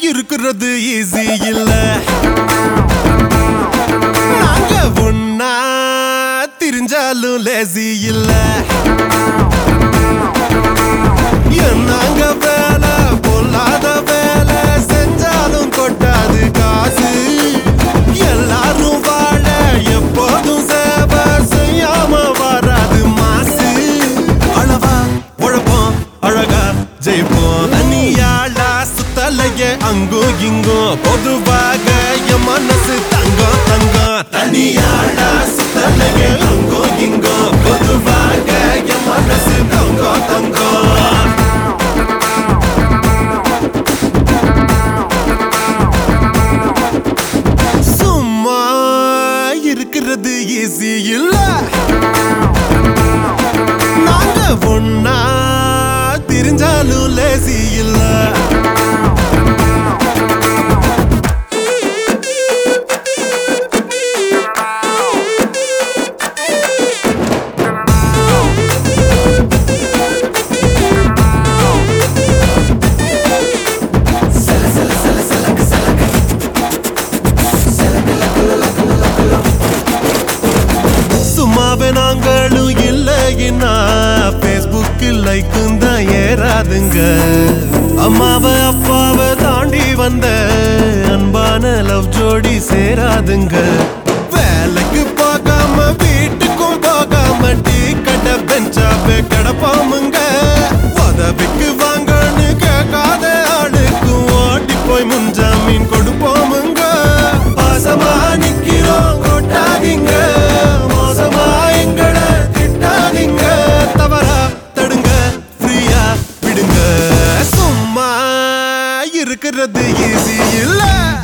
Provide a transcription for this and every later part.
இருக்கிறது ஈஸி இல்ல நாங்க ஒன்னா திரிஞ்சாலும் லேசி இல்ல என்னங்க வேலை பொல்லாத வேலை செஞ்சாலும் கொட்டாது காசு எல்லாரும் வாழ எப்போதும் சேவை செய்யாம வராது மாசு அளவா உழப்போம் அழகா ஜெயிப்போம் தனியாளா சுத்தலையே அங்கும் இங்கும் பொதுவாக என் மனசு தங்கம் தங்கம் தனியாளா சுத்தலையே அங்கும் இங்கும் பொதுவாக என் மனசு தங்கம் தங்கம் சும்மா இருக்கிறது ஈஸி இல்ல நாங்க ஒன்னா திரிஞ்சாலும் லேசி இல்ல சும்மாவே நாங்களும் இல்லைன்னா பேஸ்புக்கில் லைக்கும் தான் ஏறாதுங்க அம்மாவை அப்பாவை தாண்டி வந்த அன்பான லவ் ஜோடி சேராதுங்க வேலைக்கு போகாம வீட்டுக்கும் போகாம டீ கடை பெஞ்சாவே கிடப்பாமுங்க உதவிக்கு வாங்கன்னு கேட்காத ஆளுக்கு ஓடி போய் முன்ஜாமீன் கொடுப்போமுங்க பாசமா நிக்கிறோம் கொட்டாதீங்க மோசமா எங்களை திட்டாதீங்க தவறா தடுங்க ஃப்ரீயா விடுங்க சும்மா இருக்கிறது ஈஸி இல்ல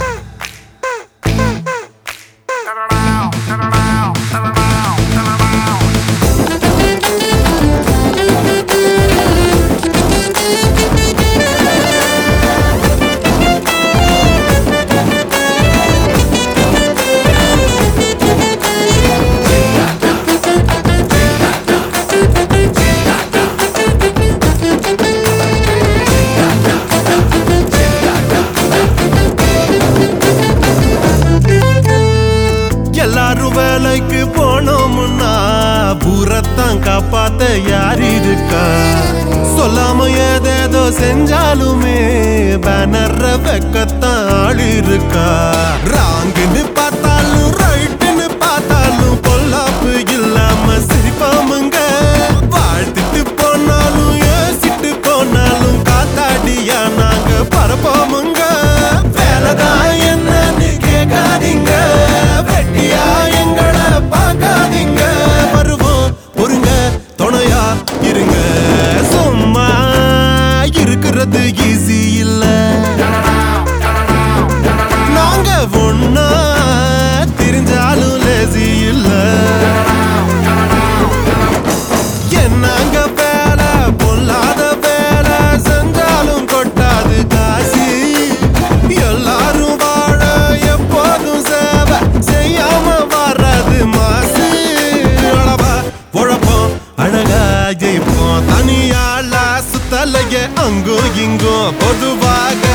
எல்லாரும் வேலைக்கு போனோம்னா பூரத்தான் காப்பாத்த யார் இருக்கா சொல்லாம ஏதேதோ செஞ்சாலுமே பேனர்ற வெக்கத்தான் ஆள் இருக்கா ராங்குன்னு பார்த்தாலும் ரைட்டுன்னு பார்த்தாலும் பொல்லாப்பு இல்லாம சிரிப்பாமுங்க வாழ்த்துட்டு போனாலும் ஏசிட்டு போனாலும் காத்தாடியா நாங்க பரப்போமுங்க வேலைதான் என்னன்னு கேட்காதீங்க வெட்டியா எங்களை பார்க்காதீங்க வருவோம் பொறுங்க துணையா இருங்க சும்மா இருக்கிறது ஈஸி இல்ல நாங்க ஒன்னா தெரிஞ்சாலும் லேசி இல்ல என்னங்க வேலை பொல்லாத வேலை செஞ்சாலும் கொட்டாது காசு எல்லாரும் வாழ எப்போதும் சேவை செய்யாம வராது மாசு அளவா உழப்போம் அழகா ஜெயிப்போம் தனியாளா சுத்தலைய அங்கும் இங்கும் பொதுவாக